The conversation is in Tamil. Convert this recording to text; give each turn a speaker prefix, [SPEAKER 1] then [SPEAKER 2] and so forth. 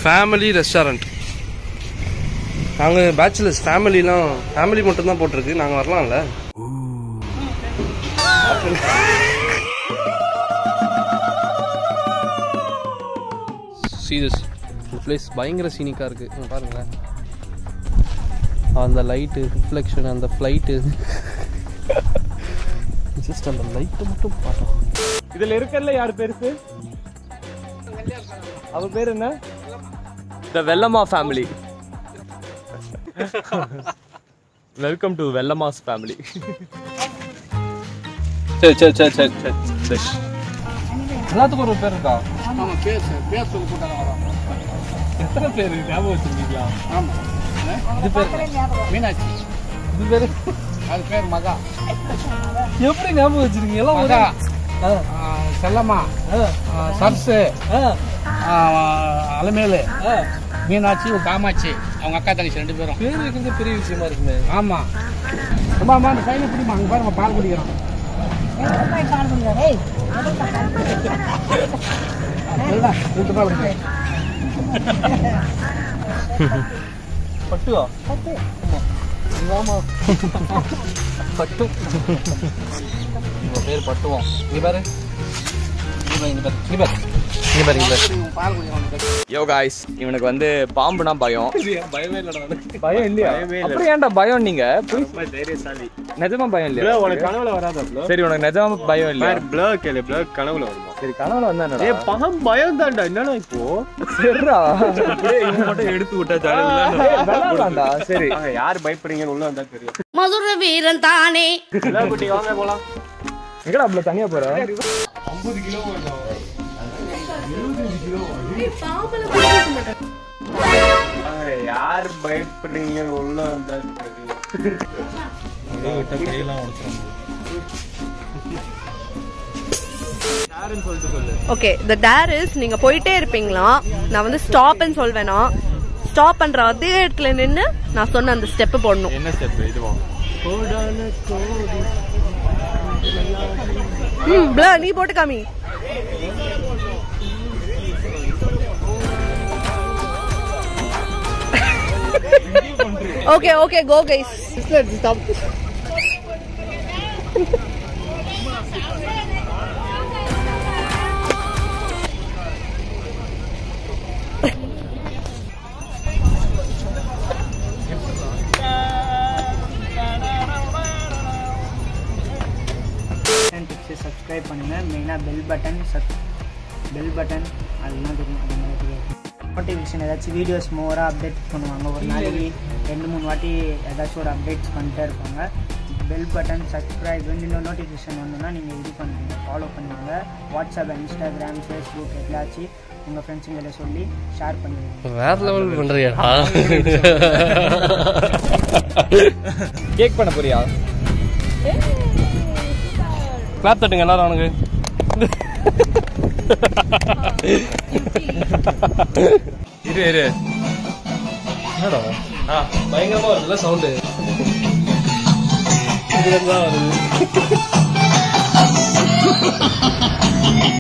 [SPEAKER 1] ஃபேமிலி ரெஸ்டாரண்ட் நாங்கள் பேச்சுலர்ஸ் ஃபேமிலிலாம் ஃபேமிலி மட்டும்தான் போட்டிருக்கு நாங்கள் வரலாம்ல சீரியஸ் இந்த பிளேஸ் பயங்கர சீனிக்காக இருக்குது பாருங்களேன் அந்த லைட்டு ரிஃப்ளெக்ஷன் அந்த ஃப்ளைட்டு ஜஸ்ட் அந்த லைட்டை மட்டும் பார்த்தோம்
[SPEAKER 2] இதுல இருக்கிறதுல யார் பெருசு அவ பேர் என்ன the Vellama family welcome to வெள்ளமாஸ் ஃபேமிலி சரி சரி சரி சரி சரி சரி
[SPEAKER 1] எல்லாத்துக்கும் ஒரு பேர் இருக்கா
[SPEAKER 3] ஆமாம் பேர் சார் பேர் சொல்லி போட்டாங்க வரோம்
[SPEAKER 2] எத்தனை பேர் ஞாபகம் வச்சிருக்கீங்களா
[SPEAKER 3] ஆமாம்
[SPEAKER 1] இது பேர்
[SPEAKER 3] மீனாட்சி
[SPEAKER 1] இது பேர்
[SPEAKER 3] அது பேர் மகா
[SPEAKER 1] எப்படி ஞாபகம் வச்சிருக்கீங்க எல்லாம்
[SPEAKER 3] மகா
[SPEAKER 1] ஆ,
[SPEAKER 3] ஆ, செல்லம்மா
[SPEAKER 1] ஆ,
[SPEAKER 3] ஆ, சர்ஸு
[SPEAKER 1] ஆ,
[SPEAKER 3] ஆ, அலமேலு
[SPEAKER 1] ஆ.
[SPEAKER 3] மீனாட்சி காமாட்சி அவங்க அக்கா தங்கச்சி ரெண்டு பேரும்
[SPEAKER 1] பேர் வைக்கிறது பெரிய விஷயமா இருக்குமே
[SPEAKER 3] ஆமாம் அம்மா அம்மா அந்த கையில் பிடிமா அங்கே பாருங்க பால் குடிக்கிறோம் அதுதான், ரெண்டு பால் குடிக்கிறோம்.
[SPEAKER 1] பட்டுவா ஆமா பட்டு இவன் பேர் பட்டுவான் இங்க பாரு இங்க பாரு இங்க பாரு இங்க பாரு இங்க பாரு இங்க பாரு
[SPEAKER 3] பால் குடிக்கிறோம்
[SPEAKER 2] யோ காய்ஸ் இவனுக்கு வந்து பாம்புனா பயம்
[SPEAKER 1] பயமே இல்லடா
[SPEAKER 2] பயம் இல்லையா அப்புறம் ஏன்டா பயம் நீங்க
[SPEAKER 4] தைரியசாலி
[SPEAKER 2] நிஜமா பயம்
[SPEAKER 4] ப்ளோ
[SPEAKER 2] இல்லையா
[SPEAKER 4] உனக்கு கனவுல வராதா ப்ளோ
[SPEAKER 2] சரி உனக்கு நிஜமா பயம் இல்லையா
[SPEAKER 4] ப்ளோ கேளு ப்ளோ கனவுல வருமா
[SPEAKER 2] சரி கனவுல வந்தா என்னடா
[SPEAKER 4] ஏய் பகம் பயம் தான்டா என்னடா இப்போ
[SPEAKER 2] சரிடா
[SPEAKER 4] இவன் மட்டும் எடுத்து விட்டா
[SPEAKER 2] ஏய், விளையாடலாம்டா சரி
[SPEAKER 4] யார் பயப்படுறீங்கன்னு உள்ள வந்தா தெரியும்
[SPEAKER 5] மதுர வீரன் தானே
[SPEAKER 4] ப்ளோ குட்டி வாங்க போலாம்
[SPEAKER 2] எங்கடா அப்படி தனியா போற
[SPEAKER 4] யார் பயப்படுறீங்கன்னு உள்ள வந்தா தெரியும் யாருன்னு சொல்லிட்டு சொல்லு
[SPEAKER 6] ஓகே த டேர் இஸ் நீங்க போயிட்டே இருப்பீங்களா நான் வந்து ஸ்டாப்னு சொல்வேனா ஸ்டாப் பண்ற அதே இடத்துல நின்னு நான் சொன்ன அந்த ஸ்டெப் போடணும்
[SPEAKER 4] என்ன ஸ்டெப் இதுவா
[SPEAKER 6] ம் ப்ளா நீ போட்டு காமி ஓகே ஓகே கோ கைஸ்
[SPEAKER 7] டிப்ஸை சப்ஸ்கிரைப் பண்ணுங்கள் மெயினாக பெல் பட்டன் சப் பெல் பட்டன் அதெல்லாம் தெரியும் அது மாதிரி தெரியாது நோட்டிஃபிகேஷன் ஏதாச்சும் வீடியோஸ் மோராக அப்டேட் பண்ணுவாங்க ஒரு நாளைக்கு ரெண்டு மூணு வாட்டி ஏதாச்சும் ஒரு அப்டேட்ஸ் பண்ணிட்டே இருப்பாங்க பெல் பட்டன் சப்ஸ்கிரைப் இன்னும் நோட்டிஃபிகேஷன் வந்தோன்னா நீங்கள் இது பண்ணுவீங்க ஃபாலோ பண்ணுவாங்க வாட்ஸ்அப் இன்ஸ்டாகிராம் ஃபேஸ்புக் எல்லாச்சும் உங்கள் ஃப்ரெண்ட்ஸுங்களை சொல்லி ஷேர் பண்ணுவீங்க
[SPEAKER 1] வேற லெவல் பண்றியாடா
[SPEAKER 2] கேக் பண்ண போறியா
[SPEAKER 1] கிளாப் தட்டுங்க எல்லாரும் அவனுக்கு
[SPEAKER 2] இரு இரு
[SPEAKER 1] என்னடா பயங்கரமா வருதுல்ல சவுண்டு இதுல தான் வருது